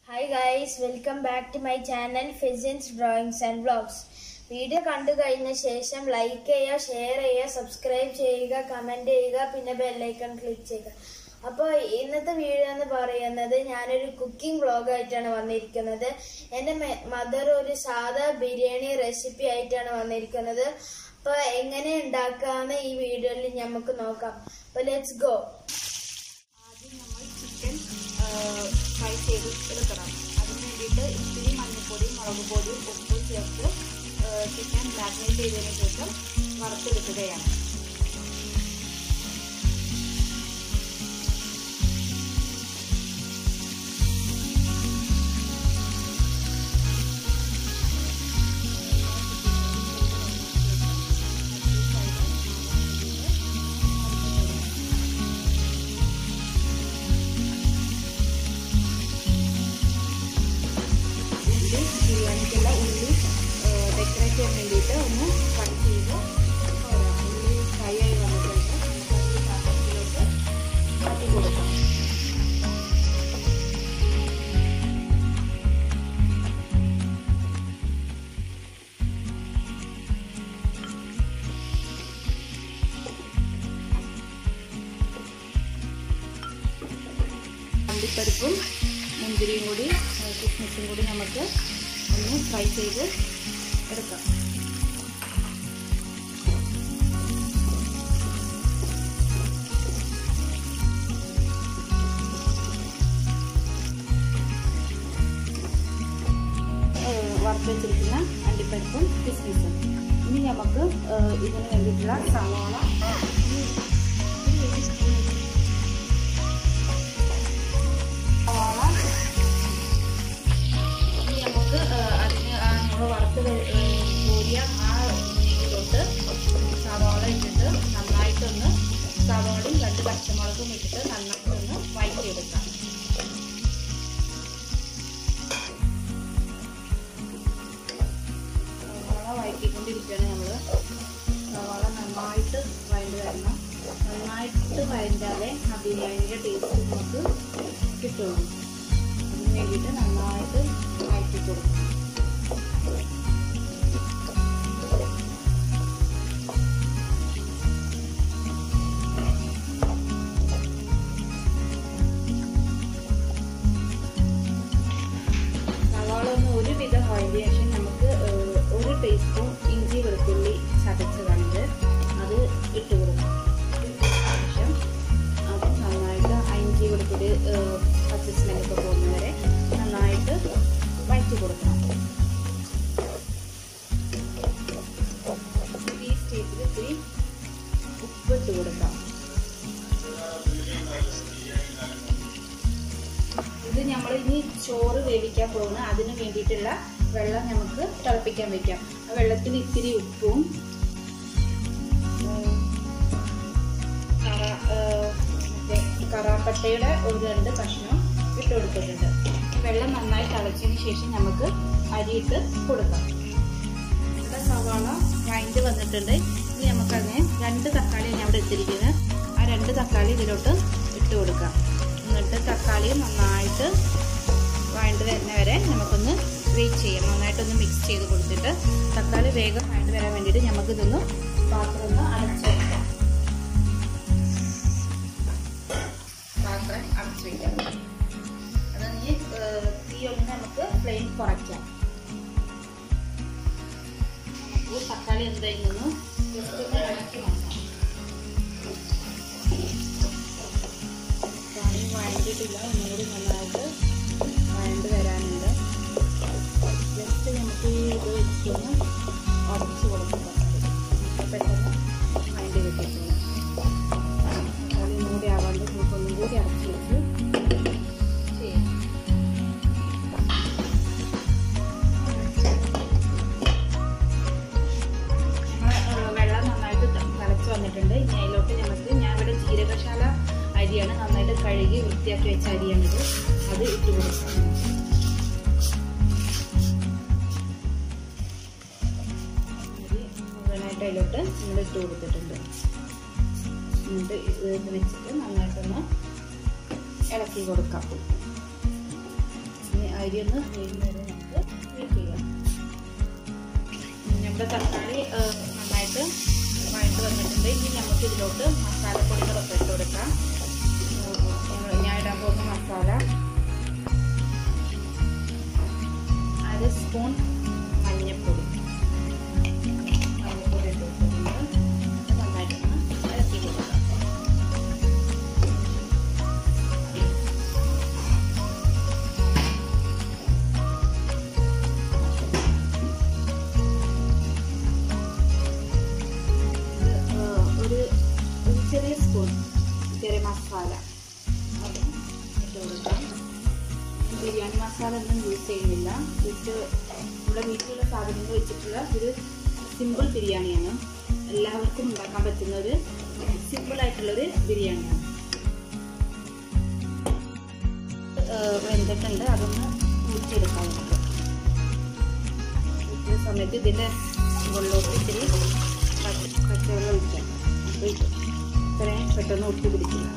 hi guys welcome back to my channel ഫിസിൻസ് drawings and vlogs video കണ്ടു കഴിഞ്ഞ ശേഷം ലൈക്ക് ചെയ്യുക ഷെയർ ചെയ്യുക സബ്സ്ക്രൈബ് ചെയ്യുക കമൻറ്റ് ചെയ്യുക പിന്നെ ബെല്ലൈക്കൺ ക്ലിക്ക് ചെയ്യുക അപ്പോൾ ഇന്നത്തെ വീഡിയോ എന്ന് പറയുന്നത് ഞാനൊരു കുക്കിംഗ് വ്ളോഗായിട്ടാണ് വന്നിരിക്കുന്നത് എൻ്റെ മദർ ഒരു സാധാ ബിരിയാണി റെസിപ്പി ആയിട്ടാണ് വന്നിരിക്കുന്നത് അപ്പോൾ എങ്ങനെ ഉണ്ടാക്കാമെന്ന് ഈ വീഡിയോയിൽ നമുക്ക് നോക്കാം അപ്പോൾ ലെറ്റ്സ് ഗോ ആദ്യം നമ്മൾ ചിക്കൻ ഫ്രൈ ചെയ്ത് എടുക്കണം അതിന് വേണ്ടിയിട്ട് ഇത്തിരി മഞ്ഞൾപ്പൊടിയും മുളക് പൊടിയും ഉപ്പും ചേർത്ത് ചിക്കൻ മാഗ്നേറ്റ് ചെയ്തതിന് ശേഷം വറുത്തെടുക്കുകയാണ് ഉള്ളി ബിരിയാണിക്കുള്ള ഉള്ളി ഡെക്കറേറ്റ് ചെയ്യാൻ വേണ്ടിയിട്ട് ഒന്ന് ഫ്രൈ ചെയ്ത് ഉള്ളി ഫ്രൈ ആയി വന്നിട്ടുണ്ട് നമുക്കത് പാത്രത്തിലോട്ട് മാറ്റി കൊടുക്കാം അണ്ടിപ്പരിപ്പും മുന്തിരിയും കൂടി കിസ്മിസും കൂടി നമുക്ക് ഒന്ന് ഫ്രൈ ചെയ്ത് എടുക്കാം വറുത്ത് വെച്ചിരിക്കുന്ന അണ്ടിപ്പരിപ്പും കിസ്മിസും ഇനി നമുക്ക് ഇതിന് വേണ്ടിയിട്ടുള്ള സവാള സവാള ഇനി നമുക്ക് അതിന് നമ്മൾ വറുത്ത് കോരിയ ആ നെയ്യിലോട്ട് സവാള ഇട്ടിട്ട് നന്നായിട്ടൊന്ന് സവാളയും രണ്ട് പച്ചമുളകും ഇട്ടിട്ട് നന്നായിട്ടൊന്ന് വഴറ്റിയെടുക്കാം സവാള വഴറ്റിക്കൊണ്ടിരിക്കുകയാണ് നമ്മൾ സവാള നന്നായിട്ട് വഴണ്ട് വരണം നന്നായിട്ട് വഴണ്ടാലേ ആ ബിരിയാണിയുടെ ടേസ്റ്റ് നമുക്ക് കിട്ടുള്ളൂ അതിന് വേണ്ടിയിട്ട് നന്നായിട്ട് വഴറ്റി കൊടുക്കും സവാള ഒന്ന് ഒരുവിധം വഴറ്റിയ ശേഷം നമുക്ക് ഒരു ടീസ്പൂൺ ഇഞ്ചി വെളുത്തുള്ളി ചതച്ചതാണിത് അത് ഇട്ട് കൊടുക്കും ശേഷം അത് നന്നായിട്ട് ആ ഇഞ്ചി വെളുത്തുള്ളി പച്ച സ്മെല്ലൊക്കെ പോകുന്നവരെ നന്നായിട്ട് വഴറ്റി കൊടുക്കണം ഈ സ്റ്റേജിൽ ഇത്തിരി ഉപ്പ് ഇട്ട് കൊടുക്കാം ഇത് നമ്മൾ ഇനി ചോറ് വേവിക്കാൻ പോകുന്ന അതിന് വേണ്ടിയിട്ടുള്ള വെള്ളം നമുക്ക് തിളപ്പിക്കാൻ വെക്കാം ആ വെള്ളത്തിൽ ഇത്തിരി ഉപ്പും കറാപ്പട്ടയുടെ ഒരു രണ്ട് കഷ്ണം ഇട്ട് കൊടുത്തിട്ടുണ്ട് വെള്ളം നന്നായി തിളച്ചതിന് ശേഷം നമുക്ക് അരിയിട്ട് കൊടുക്കാം ഇവിടെ സവാള വഴണ്ട് വന്നിട്ടുണ്ട് ഇനി നമുക്കങ്ങനെ രണ്ട് തക്കാളി ഞാൻ അവിടെ ഇട്ടിരിക്കുന്നത് ആ രണ്ട് തക്കാളി ഇതിലോട്ട് ഇട്ട് കൊടുക്കാം എന്നിട്ട് തക്കാളി നന്നായിട്ട് വഴണ്ട് വരുന്ന വരെ നമുക്കൊന്ന് ഗ്രേറ്റ് ചെയ്യാം നന്നായിട്ടൊന്ന് മിക്സ് ചെയ്ത് കൊടുത്തിട്ട് തക്കാളി വേഗം വഴണ്ട് വരാൻ വേണ്ടിയിട്ട് നമുക്കിതൊന്ന് പാത്രം ഒന്ന് അടച്ചു വെക്കാം പാത്രം അടച്ചു വയ്ക്കാം അത് ഇനി തീ ഒന്ന് നമുക്ക് ഫ്ലെയിം കുറയ്ക്കാം നമുക്ക് തക്കാളി എന്തായിരുന്നു ജസ്റ്റ് ഒന്ന് ഇളക്കി നോക്കാം തക്കാളി വഴണ്ടിട്ടില്ല ഒന്നുകൂടി നന്നായിട്ട് വഴണ്ട് വരാനുണ്ട് ജസ്റ്റ് നമുക്ക് ഈ ഇത് വെച്ചൊന്ന് ഉടച്ച് കൊടുക്കാം പെട്ടെന്ന് വഴണ്ടി കിട്ടിയിട്ടുണ്ട് തക്കാളി ഒന്നുകൂടി ആവാണ്ട് നമുക്ക് ഒന്നും കൂടി അടച്ച് വെച്ച് ചെയ്യാം വെള്ളം നന്നായിട്ട് തിളച്ച് വന്നിട്ടുണ്ട് ഇനി അതിലോട്ട് നമുക്ക് ഞാൻ ഇവിടെ ജീരകശാല അരിയാണ് നന്നായിട്ട് കഴുകി വൃത്തിയാക്കി വെച്ച അരിയാണിത് അത് ഇട്ട് കൊടുക്കാം അരി മുഴുവനായിട്ട് അതിലോട്ട് നമ്മൾ ഇട്ട് കൊടുത്തിട്ടുണ്ട് എന്നിട്ട് ഇത് വെച്ചിട്ട് നന്നായിട്ടൊന്ന് ഇളക്കി കൊടുക്കാം ഇനി അരി ഒന്ന് വേകുന്നവരെ നമുക്ക് വെയിറ്റ് ചെയ്യാം നമ്മുടെ തക്കാളി ആ, നന്നായിട്ട് വഴണ്ട് വന്നിട്ടുണ്ട് ഇനി നമുക്ക് ഇതിലോട്ട് മസാലപ്പൊടികളൊക്കെ ഇട്ട് കൊടുക്കാം ഞങ്ങൾ ഞാൻ ഇടാൻ പോകുന്ന മസാല അര സ്പൂൺ മഞ്ഞൾപ്പൊടി മഞ്ഞൾപ്പൊടി ഇട്ട് കൊടുത്തിട്ടുണ്ട് ഇത് നന്നായിട്ടൊന്ന് ഇളക്കി കൊടുക്കാം ഇത്, ആ, ഒരു ഒരു ചെറിയ സ്പൂൺ ചെറിയ മസാല അത് ഇട്ട് കൊടുക്കാം ബിരിയാണി മസാല ഒന്നും യൂസ് ചെയ്യുന്നില്ല ജസ്റ്റ് നമ്മുടെ വീട്ടിലുള്ള സാധനങ്ങൾ വെച്ചിട്ടുള്ള ഒരു സിമ്പിൾ ബിരിയാണിയാണ് എല്ലാവർക്കും ഉണ്ടാക്കാൻ പറ്റുന്ന ഒരു സിമ്പിൾ ആയിട്ടുള്ളൊരു ബിരിയാണിയാണ് ഏഹ് വെന്തിട്ടുണ്ട് അതൊന്ന് ഊറ്റിയെടുക്കാം നമുക്ക് ഊറ്റിയ സമയത്ത് ഇതിൻ്റെ മുകളിലോട്ട് ഇത്തിരി പച്ച പച്ചവെള്ളം ഒഴിക്കാം അപ്പോൾ ഇത് ഇത്രയും പെട്ടെന്ന് ഒട്ടി പിടിക്കില്ല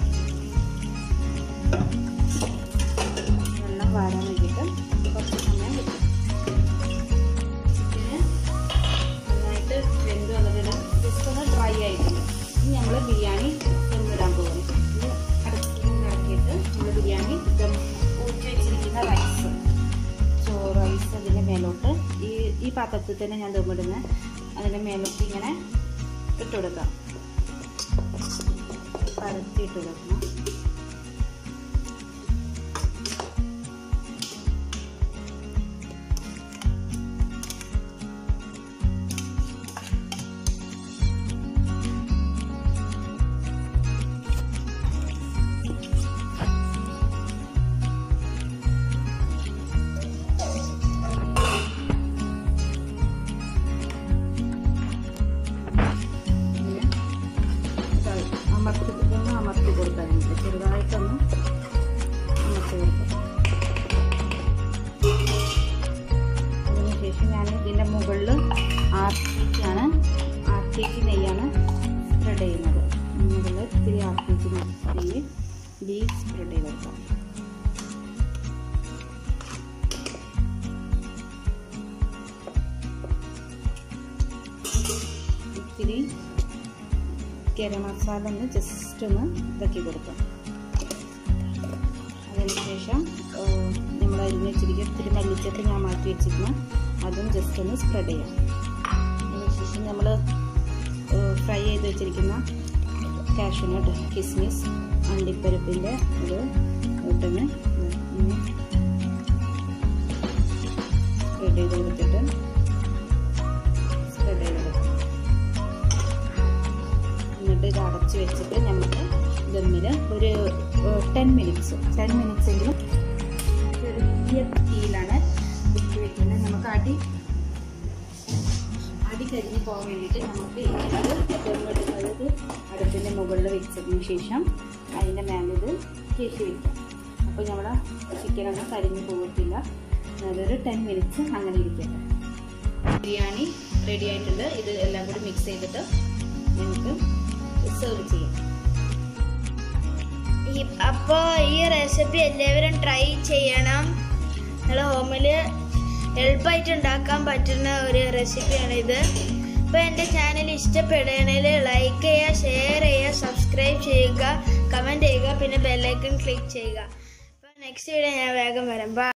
വെള്ളം വാരാൻ വേണ്ടിയിട്ട് കുറച്ച് സമയം വെക്കും ചിക്കന് നന്നായിട്ട് വെന്ത് വന്നിട്ട് ജസ്റ്റ് ഒന്ന് ഡ്രൈ ആയിട്ടുണ്ട് ഇനി നമ്മൾ ബിരിയാണി ദമ്മിടാൻ പോകുന്നു ഇത് അടക്കി ഇറക്കിയിട്ട് നമ്മൾ ബിരിയാണി ദം ഊറ്റി വെച്ചിരിക്കുന്ന റൈസ് ചോറ് റൈസ് അതിൻ്റെ മേലോട്ട് ഈ ഈ പാത്രത്തിൽ തന്നെ ഞാൻ ദമ്മിടുന്നത് അതിൻ്റെ മേലോട്ട് ഇങ്ങനെ ഇട്ട് കൊടുക്കാം പരത്തി ഇട്ട് കൊടുക്കണം ഇങ്ങനെ ഇതായി അമർത്തി ഒന്ന് അമർത്തി കൊടുക്കാൻ വേണ്ടി ചെറുതായിട്ടൊന്ന് അമർത്തി കൊടുക്കാം അതിനുശേഷം ഞാൻ ഇതിൻ്റെ മുകളിൽ ആർട്ടിക്കാണ് ആർട്ടിക്ക് നെയ്യാണ് സ്പ്രെഡ് ചെയ്യുന്നത് മുകളിൽ ഇത്തിരി ആർട്ടിക്ക് നെയ്യ് ബീ സ്പ്രെഡ് ചെയ്ത് കൊടുക്കാം ഇത്തിരി ഗരം മസാല ഒന്ന് ജസ്റ്റ് ഒന്ന് ഇതാക്കി കൊടുക്കാം അതിനുശേഷം നമ്മൾ അരിഞ്ഞ് വെച്ചിരിക്കുക ഇത്തിരി മല്ലിച്ചപ്പ് ഞാൻ മാറ്റി വെച്ചിരുന്ന അതും ജസ്റ്റ് ഒന്ന് സ്പ്രെഡ് ചെയ്യാം അതിനുശേഷം നമ്മൾ ഫ്രൈ ചെയ്ത് വെച്ചിരിക്കുന്ന കാഷ്യൂനട്ട് കിസ്മിസ് അണ്ടിപ്പരിപ്പിൻ്റെ ഇത് ഇട്ടൊന്ന് ഇങ്ങനെ സ്പ്രെഡ് ചെയ്ത് കൊടുത്തിട്ട് സ്പ്രെഡ് ചെയ്ത് കൊടുക്കാം എന്നിട്ട് ഇത് അടച്ച് വെച്ചിട്ട് നമുക്ക് ദമ്മിൽ ഒരു ടെൻ മിനിറ്റ്സ് ടെൻ മിനിറ്റ്സ് എങ്കിലും ചെറിയ തീയിലാണ് ഇട്ട് വെക്കുന്നത് നമുക്ക് അടി അടി കരിഞ്ഞ് പോകാൻ വേണ്ടിയിട്ട് നമുക്ക് ഇത് ദമ്മിടുന്നത് അടുപ്പിൻ്റെ മുകളിൽ വെച്ചതിന് ശേഷം അതിൻ്റെ മേലെ ഇത് കയറ്റി വയ്ക്കാം അപ്പോൾ നമ്മുടെ ചിക്കനൊന്നും കരിഞ്ഞ് പോകത്തില്ല അതൊരു ടെൻ മിനിറ്റ്സ് അങ്ങനെ ഇരിക്കട്ടെ ബിരിയാണി റെഡി ആയിട്ടുണ്ട് ഇത് എല്ലാം കൂടി മിക്സ് ചെയ്തിട്ട് നമുക്ക് സെർവ് ചെയ്യാം ഈ- അപ്പോ ഈ റെസിപ്പി എല്ലാവരും ട്രൈ ചെയ്യണം നിങ്ങൾ ഹോമിൽ എളുപ്പമായിട്ട് ഉണ്ടാക്കാൻ പറ്റുന്ന ഒരു റെസിപ്പിയാണ് ഇത് അപ്പോൾ എൻ്റെ ചാനൽ ഇഷ്ടപ്പെടുകയാണെങ്കിൽ ലൈക്ക് ചെയ്യുക ഷെയർ ചെയ്യുക സബ്സ്ക്രൈബ് ചെയ്യുക കമൻറ്റ് ചെയ്യുക പിന്നെ ബെല്ലൈക്കൺ ക്ലിക്ക് ചെയ്യുക അപ്പോൾ നെക്സ്റ്റ് വീഡിയോ ഞാൻ വേഗം വരാം ബൈ